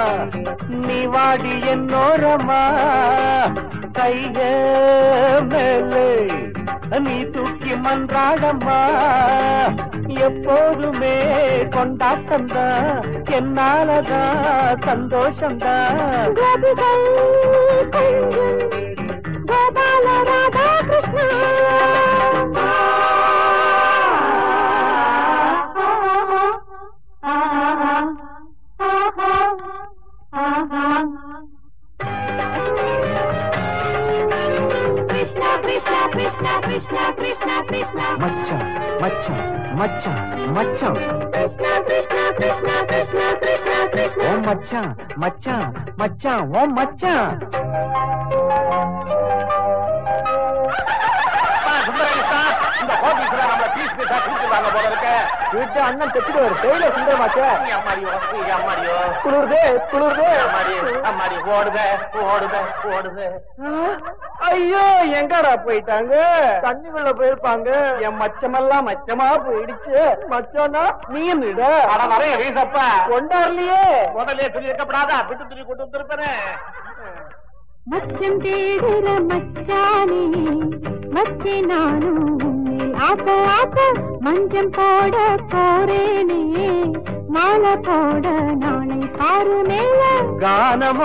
நீ வாடி என்னோரமா கைய மேலே நீ தூக்கி மன்றாடம்மா எப்போதுமே கொண்டாட்டம்தான் என்னாலதான் சந்தோஷம்தான் கோபிகள் கொஞ்சம் கோபால ராதா கிருஷ்ணா கிருஷ்ணா கிருஷ்ணா கிருஷ்ணா கிருஷ்ணா கிருஷ்ணா கிருஷ்ணா மச்சான் மச்சான் மச்சான் மச்சான் கிருஷ்ணா கிருஷ்ணா கிருஷ்ணா கிருஷ்ணா கிருஷ்ணா கிருஷ்ணா ஓ மச்சான் மச்சான் மச்சான் ஓ மச்சான் இந்த ஆபீஸ்ல நம்ம பீஸ் பீஸா கூப்பிடுவாங்க போல இருக்க வீட்டு அண்ணன் தைச்சிடுவாரு தேயில சுந்தரமாச்சே அம்மாடியோ அம்மாடியோ குளிருதே குளிருதே அம்மாடி அம்மாடி ஓடுதே ஓடுதே ஓடுதே ஐயோ எங்கடா போயிட்டாங்க தண்ணிக்குள்ள போயிருப்பாங்க என் மச்சமெல்லாம் மச்சமா போயிடுச்சு மச்சம்னா நீ நிட அட வரைய வீசப்பா கொண்டாடலையே முதல்ல சொல்லி இருக்கப்படாதா விட்டு துணி கொண்டு வந்திருப்பேனே மச்சம் தேடுற மச்சானே மச்சி நானும் உன்னில் ஆசை ஆசை மஞ்சம் போட போறேனே மாலை போட நாளை பாரு மேல கானமோ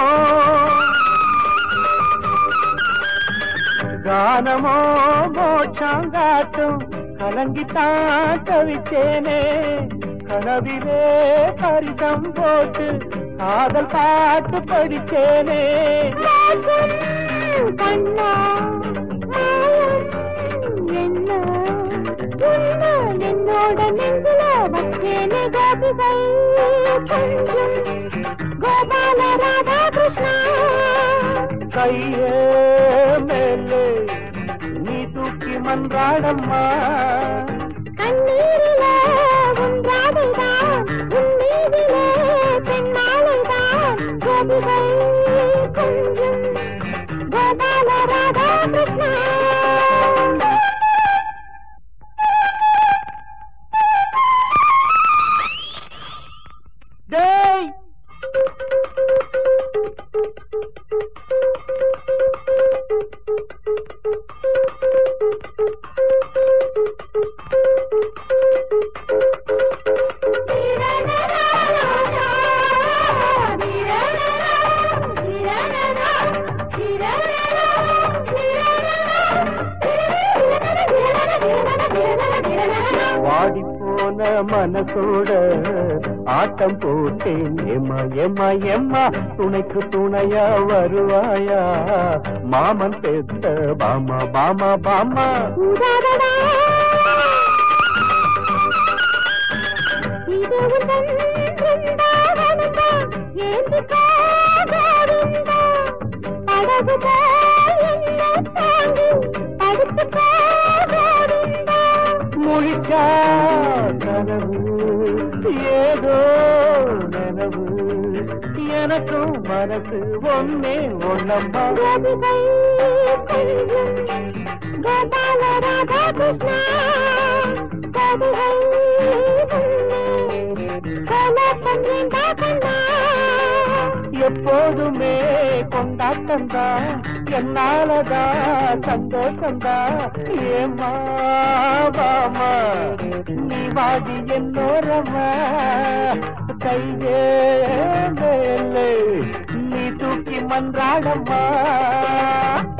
கானமோ மோட்சாங்காட்டும் கலங்கித்தான் தவிச்சேனே கனவிலே பரிதம் போட்டு காதல் பாட்டு படிச்சேனே மோசம் கண்ணா மாயம் என்ன உன்னை என்னோட நெஞ்சில வச்சேனே கோபிகள் கொஞ்சம் கோபால ராதா கிருஷ்ணா கையே மேலே நீ தூக்கி மன்றாடம்மா கண்ணீரில ஒன்றாதைதான் உன் மீதிலே பெண்ணாலைதான் கோபிகள் கொஞ்சம் கோபால ராதா கிருஷ்ணா டேய் வாடி போன மனசோட ஆட்டம் போட்டேன் எம்மா எம்மா எம்மா துணைக்கு துணையா வருவாயா மாமன் பெத்த பாமா பாமா பாமா உதாரணா இது உந்தன் பிருந்தாவனமா ஏந்திக்கோ கோவிந்தா படகு போல் என்னை தாங்கி படுத்துக்கோ கோவிந்தா முழிச்சா கனவு ஏதோ நினவு எனக்கும் மனசு ஒன்னே ஒன்னம்மா கோபிகை கொஞ்சம் கோபால ராதா கிருஷ்ணா கோபிகை கோல பன்றேண்டா கண்ணா எப்போதுமே கொண்டாட்டம்தான் என்னாலதான் சந்தோஷம்தான் ஏமா வாமா நீ வாடி என்னோரமா கையே மேலே நீ தூக்கி மன்றாடம்மா